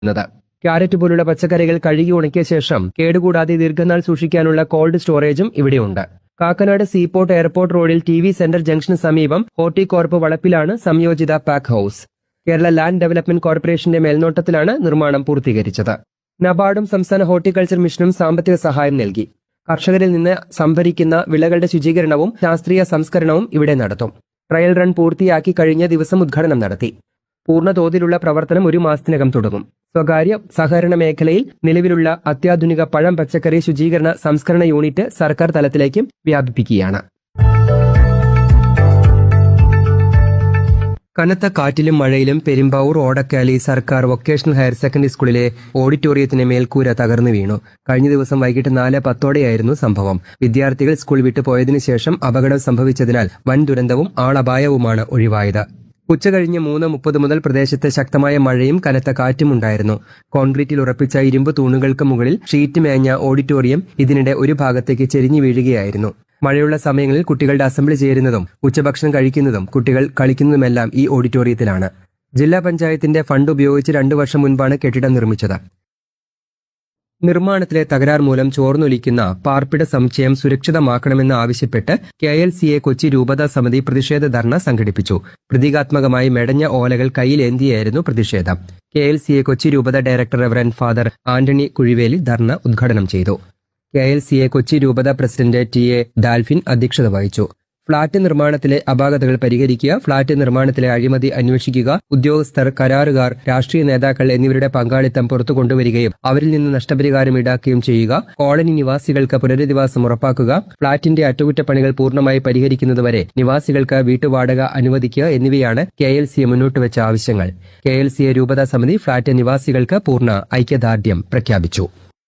ുന്നത് carrot പോലുള്ള പച്ചക്കറികൾ കഴുകി ഉണക്കിയ ശേഷം കേടുകൂടാതെ ദീർഘനാൾ സൂക്ഷിക്കാനുള്ള കോൾഡ് സ്റ്റോറേജും ഇവിടെയുണ്ട് കാക്കനാട് സീപോർട്ട് എയർപോർട്ട് റോഡിൽ ടി വി സെന്റർ ജംഗ്ഷന് സമീപം ഹോർട്ടികോർപ്പ് വളപ്പിലാണ് സംയോജിത pack house Kerala land development കോർപ്പറേഷന്റെ മേൽനോട്ടത്തിലാണ് നിർമ്മാണം പൂർത്തീകരിച്ചത് നബാർഡും സംസ്ഥാന ഹോർട്ടിക്കൾച്ചർ മിഷനും സാമ്പത്തിക സഹായം നൽകി കർഷകരിൽ നിന്ന് സംഭരിക്കുന്ന വിളകളുടെ ശുചീകരണവും ശാസ്ത്രീയ സംസ്കരണവും ഇവിടെ നടത്തും ട്രയൽ റൺ പൂർത്തിയാക്കി കഴിഞ്ഞ ദിവസം ഉദ്ഘാടനം നടത്തി പൂർണ്ണ തോതിലുള്ള പ്രവർത്തനം ഒരു മാസത്തിനകം തുടങ്ങും സ്വകാര്യ സഹകരണ മേഖലയിൽ നിലവിലുള്ള അത്യാധുനിക പഴം പച്ചക്കറി ശുചീകരണ സംസ്കരണ യൂണിറ്റ് സർക്കാർ തലത്തിലേക്കും വ്യാപിപ്പിക്കുകയാണ് കനത്ത കാറ്റിലും മഴയിലും പെരുമ്പാവൂർ ഓടക്കാലി സർക്കാർ വൊക്കേഷണൽ ഹയർ സെക്കൻഡറി സ്കൂളിലെ ഓഡിറ്റോറിയത്തിന് മേൽക്കൂര തകർന്നു വീണു കഴിഞ്ഞ ദിവസം വൈകിട്ട് നാല് പത്തോടെയായിരുന്നു സംഭവം വിദ്യാർത്ഥികൾ സ്കൂൾ വിട്ടു പോയതിനു ശേഷം അപകടം സംഭവിച്ചതിനാൽ വൻ ദുരന്തവും ആളപായവുമാണ് ഒഴിവായത് ഉച്ചകഴിഞ്ഞ് മൂന്ന് മുപ്പത് മുതൽ പ്രദേശത്ത് ശക്തമായ മഴയും കനത്ത കാറ്റും ഉണ്ടായിരുന്നു കോൺക്രീറ്റിൽ ഉറപ്പിച്ച ഇരുമ്പ് തൂണുകൾക്ക് മുകളിൽ ഷീറ്റ് മേഞ്ഞ ഓഡിറ്റോറിയം ഇതിനിടെ ഒരു ഭാഗത്തേക്ക് ചെരിഞ്ഞു വീഴുകയായിരുന്നു മഴയുള്ള സമയങ്ങളിൽ കുട്ടികളുടെ അസംബ്ലി ചേരുന്നതും ഉച്ചഭക്ഷണം കഴിക്കുന്നതും കുട്ടികൾ കളിക്കുന്നതുമെല്ലാം ഈ ഓഡിറ്റോറിയത്തിലാണ് ജില്ലാ പഞ്ചായത്തിന്റെ ഫണ്ട് ഉപയോഗിച്ച് രണ്ടു വർഷം മുൻപാണ് കെട്ടിടം നിർമ്മിച്ചത് നിർമ്മാണത്തിലെ തകരാർ മൂലം ചോർന്നൊലിക്കുന്ന പാർപ്പിട സമുച്ചയം സുരക്ഷിതമാക്കണമെന്ന് ആവശ്യപ്പെട്ട് K L C A Kochi രൂപതാ സമിതി പ്രതിഷേധ ധർണ സംഘടിപ്പിച്ചു പ്രതീകാത്മകമായി മെടഞ്ഞ ഓലകൾ കയ്യിലേന്തിയായിരുന്നു പ്രതിഷേധം K L C A Kochi രൂപത director reverend father Antony Kuzhively ധർണ ഉദ്ഘാടനം ചെയ്തു K L C A Kochi രൂപത പ്രസിഡന്റ് ടി എ ഡാൽഫിൻ അധ്യക്ഷത വഹിച്ചു ഫ്ളാറ്റ് നിർമ്മാണത്തിലെ അപാകതകൾ പരിഹരിക്കുക ഫ്ളാറ്റ് നിർമ്മാണത്തിലെ അഴിമതി അന്വേഷിക്കുക ഉദ്യോഗസ്ഥർ കരാറുകാർ രാഷ്ട്രീയ നേതാക്കൾ എന്നിവരുടെ പങ്കാളിത്തം പുറത്തു കൊണ്ടുവരികയും അവരിൽ നിന്ന് നഷ്ടപരിഹാരം ഈടാക്കുകയും ചെയ്യുക കോളനി നിവാസികൾക്ക് പുനരധിവാസം ഉറപ്പാക്കുക ഫ്ളാറ്റിന്റെ അറ്റകുറ്റപ്പണികൾ പൂർണ്ണമായി പരിഹരിക്കുന്നതുവരെ നിവാസികൾക്ക് വീട്ടുവാടക അനുവദിക്കുക എന്നിവയാണ് കെ എൽ സിയെ മുന്നോട്ട് വെച്ച ആവശ്യങ്ങൾ കെ എൽ സിയെ രൂപതാ സമിതി ഫ്ളാറ്റ് നിവാസികൾക്ക് പൂർണ്ണ ഐക്യദാർഢ്യം പ്രഖ്യാപിച്ചു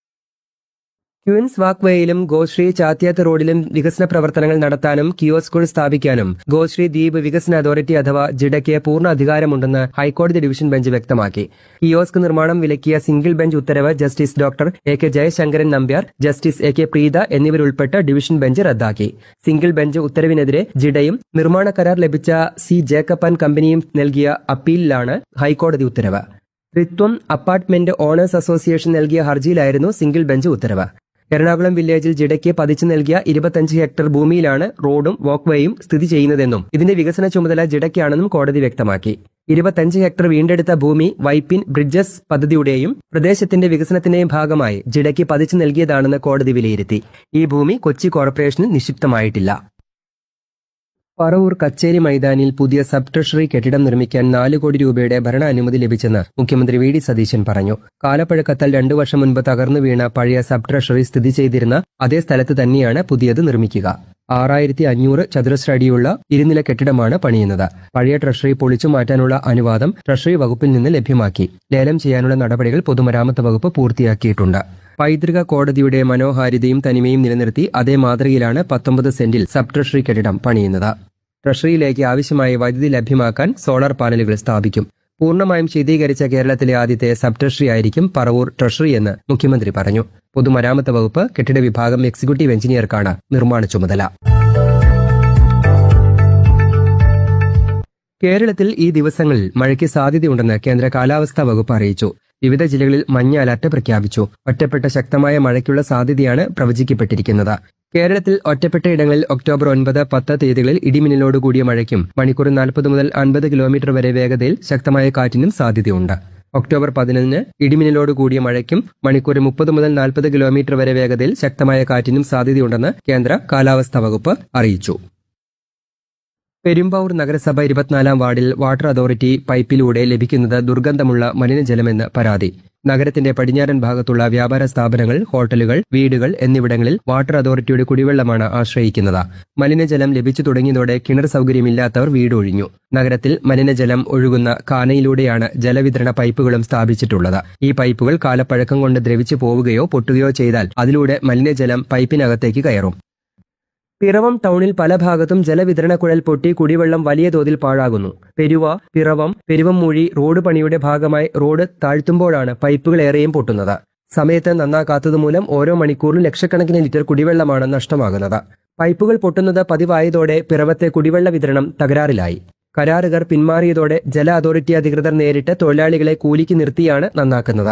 ക്യൂൻസ് വാക്വേയിലും ഗോശ്രീ ചാത്തിയാത്ത് റോഡിലും വികസന പ്രവർത്തനങ്ങൾ നടത്താനും കിയോസ്കുകൾ സ്ഥാപിക്കാനും ഗോശ്രീ ദ്വീപ് വികസന അതോറിറ്റി അഥവാ ജിഡയ്ക്ക് പൂർണ്ണ അധികാരമുണ്ടെന്ന് ഹൈക്കോടതി ഡിവിഷൻ ബെഞ്ച് വ്യക്തമാക്കി കിയോസ്ക് നിർമ്മാണം വിലക്കിയ സിംഗിൾ ബെഞ്ച് ഉത്തരവ് justice doctor A K Jayasankaran Nambiar justice A K Preetha എന്നിവരുൾപ്പെട്ട ഡിവിഷൻ ബെഞ്ച് റദ്ദാക്കി സിംഗിൾ ബെഞ്ച് ഉത്തരവിനെതിരെ ജിഡയും നിർമ്മാണ കരാർ ലഭിച്ച സി ജേക്കബ് ആൻഡ് കമ്പനിയും നൽകിയ അപ്പീലിലാണ് ഹൈക്കോടതി ഉത്തരവ് ത്രിത്വം അപ്പാർട്ട്മെന്റ് ഓണേഴ്സ് അസോസിയേഷൻ നൽകിയ ഹർജിയിലായിരുന്നു സിംഗിൾ ബെഞ്ച് ഉത്തരവ് എറണാകുളം വില്ലേജിൽ ജിഡയ്ക്ക് പതിച്ചു നൽകിയ ഇരുപത്തഞ്ച് ഹെക്ടർ ഭൂമിയിലാണ് റോഡും വാക്വേയും സ്ഥിതി ചെയ്യുന്നതെന്നും ഇതിന്റെ വികസന ചുമതല ജിഡയ്ക്കാണെന്നും കോടതി വ്യക്തമാക്കി ഇരുപത്തഞ്ച് ഹെക്ടർ വീണ്ടെടുത്ത ഭൂമി വൈപ്പിൻ ബ്രിഡ്ജസ് പദ്ധതിയുടെയും പ്രദേശത്തിന്റെ വികസനത്തിന്റെയും ഭാഗമായി ജിഡയ്ക്ക് പതിച്ചു നൽകിയതാണെന്ന് കോടതി വിലയിരുത്തി ഈ ഭൂമി കൊച്ചി കോർപ്പറേഷന് നിക്ഷിപ്തമായിട്ടില്ല പറവൂർ കച്ചേരി മൈതാനിയിൽ പുതിയ സബ് ട്രഷറി കെട്ടിടം നിർമ്മിക്കാൻ നാല് കോടി രൂപയുടെ ഭരണാനുമതി ലഭിച്ചെന്ന് മുഖ്യമന്ത്രി വി ഡി സതീശൻ പറഞ്ഞു കാലപ്പഴക്കത്താൽ രണ്ടു വർഷം മുൻപ് തകർന്നു വീണ പഴയ സബ് ട്രഷറി സ്ഥിതി ചെയ്തിരുന്ന അതേ സ്ഥലത്ത് തന്നെയാണ് പുതിയത് നിർമ്മിക്കുക ആറായിരത്തി അഞ്ഞൂറ് ചതുരശ്ര അടിയുള്ള ഇരുനില കെട്ടിടമാണ് പണിയുന്നത് പഴയ ട്രഷറി പൊളിച്ചു മാറ്റാനുള്ള അനുവാദം ട്രഷറി വകുപ്പിൽ നിന്ന് ലഭ്യമാക്കി ലേലം ചെയ്യാനുള്ള നടപടികൾ പൊതുമരാമത്ത് വകുപ്പ് പൂർത്തിയാക്കിയിട്ടുണ്ട് പൈതൃക കോടതിയുടെ മനോഹാരിതയും തനിമയും നിലനിർത്തി അതേ മാതൃകയിലാണ് പത്തൊമ്പത് സെന്റിൽ സബ് ട്രഷറി കെട്ടിടം പണിയുന്നത് ട്രഷറിയിലേക്ക് ആവശ്യമായ വൈദ്യുതി ലഭ്യമാക്കാൻ സോളാർ പാനലുകൾ സ്ഥാപിക്കും പൂർണ്ണമായും ശീതീകരിച്ച കേരളത്തിലെ ആദ്യത്തെ സബ് ട്രഷറി ആയിരിക്കും പറവൂർ ട്രഷറി എന്ന് മുഖ്യമന്ത്രി പറഞ്ഞു പൊതുമരാമത്ത് വകുപ്പ് കെട്ടിട വിഭാഗം എക്സിക്യൂട്ടീവ് എഞ്ചിനീയർക്കാണ് നിർമ്മാണ ചുമതല കേരളത്തിൽ ഈ ദിവസങ്ങളിൽ മഴയ്ക്ക് സാധ്യതയുണ്ടെന്ന് കേന്ദ്ര കാലാവസ്ഥാ വകുപ്പ് അറിയിച്ചു വിവിധ ജില്ലകളിൽ മഞ്ഞ അലർട്ട് പ്രഖ്യാപിച്ചു ഒറ്റപ്പെട്ട ശക്തമായ മഴയ്ക്കുള്ള സാധ്യതയാണ് പ്രവചിക്കപ്പെട്ടിരിക്കുന്നത് കേരളത്തിൽ ഒറ്റപ്പെട്ട ഇടങ്ങളിൽ ഒക്ടോബർ ഒൻപത് പത്ത് തീയതികളിൽ ഇടിമിന്നലോട് കൂടിയ മഴയ്ക്കും മണിക്കൂർ നാൽപ്പത് മുതൽ അൻപത് കിലോമീറ്റർ വരെ വേഗതയിൽ ശക്തമായ കാറ്റിനും സാധ്യതയുണ്ട് ഒക്ടോബർ പതിനൊന്നിന് ഇടിമിന്നലോട് കൂടിയ മഴയ്ക്കും മണിക്കൂർ മുപ്പത് മുതൽ നാൽപ്പത് കിലോമീറ്റർ വരെ വേഗതയിൽ ശക്തമായ കാറ്റിനും സാധ്യതയുണ്ടെന്ന് കേന്ദ്ര കാലാവസ്ഥാ വകുപ്പ് അറിയിച്ചു പെരുമ്പാവൂർ നഗരസഭ ഇരുപത്തിനാലാം വാർഡിൽ വാട്ടർ അതോറിറ്റി പൈപ്പിലൂടെ ലഭിക്കുന്നത് ദുർഗന്ധമുള്ള മലിനജലമെന്ന് പരാതി നഗരത്തിന്റെ പടിഞ്ഞാറൻ ഭാഗത്തുള്ള വ്യാപാര സ്ഥാപനങ്ങൾ ഹോട്ടലുകൾ വീടുകൾ എന്നിവിടങ്ങളിൽ വാട്ടർ അതോറിറ്റിയുടെ കുടിവെള്ളമാണ് ആശ്രയിക്കുന്നത് മലിനജലം ലഭിച്ചു തുടങ്ങിയതോടെ കിണർ സൗകര്യമില്ലാത്തവർ വീടൊഴിഞ്ഞു നഗരത്തിൽ മലിനജലം ഒഴുകുന്ന കാനയിലൂടെയാണ് ജലവിതരണ പൈപ്പുകളും സ്ഥാപിച്ചിട്ടുള്ളത് ഈ പൈപ്പുകൾ കാലപ്പഴക്കം കൊണ്ട് ദ്രവിച്ചു പോവുകയോ പൊട്ടുകയോ ചെയ്താൽ അതിലൂടെ മലിനജലം പൈപ്പിനകത്തേക്ക് കയറും പിറവം ടൗണിൽ പല ഭാഗത്തും ജലവിതരണ കുഴൽ പൊട്ടി കുടിവെള്ളം വലിയ തോതിൽ പാഴാകുന്നു പെരുവ പിറവം പെരുവമ്മൂഴി റോഡ് പണിയുടെ ഭാഗമായി റോഡ് താഴ്ത്തുമ്പോഴാണ് പൈപ്പുകൾ ഏറെയും പൊട്ടുന്നത് സമയത്ത് നന്നാക്കാത്തതുമൂലം ഓരോ മണിക്കൂറിലും ലക്ഷക്കണക്കിന് ലിറ്റർ കുടിവെള്ളമാണ് നഷ്ടമാകുന്നത് പൈപ്പുകൾ പൊട്ടുന്നത് പതിവായതോടെ പിറവത്തെ കുടിവെള്ള വിതരണം തകരാറിലായി കരാറുകാർ പിന്മാറിയതോടെ ജല അതോറിറ്റി അധികൃതർ നേരിട്ട് തൊഴിലാളികളെ കൂലിക്ക് നിർത്തിയാണ് നന്നാക്കുന്നത്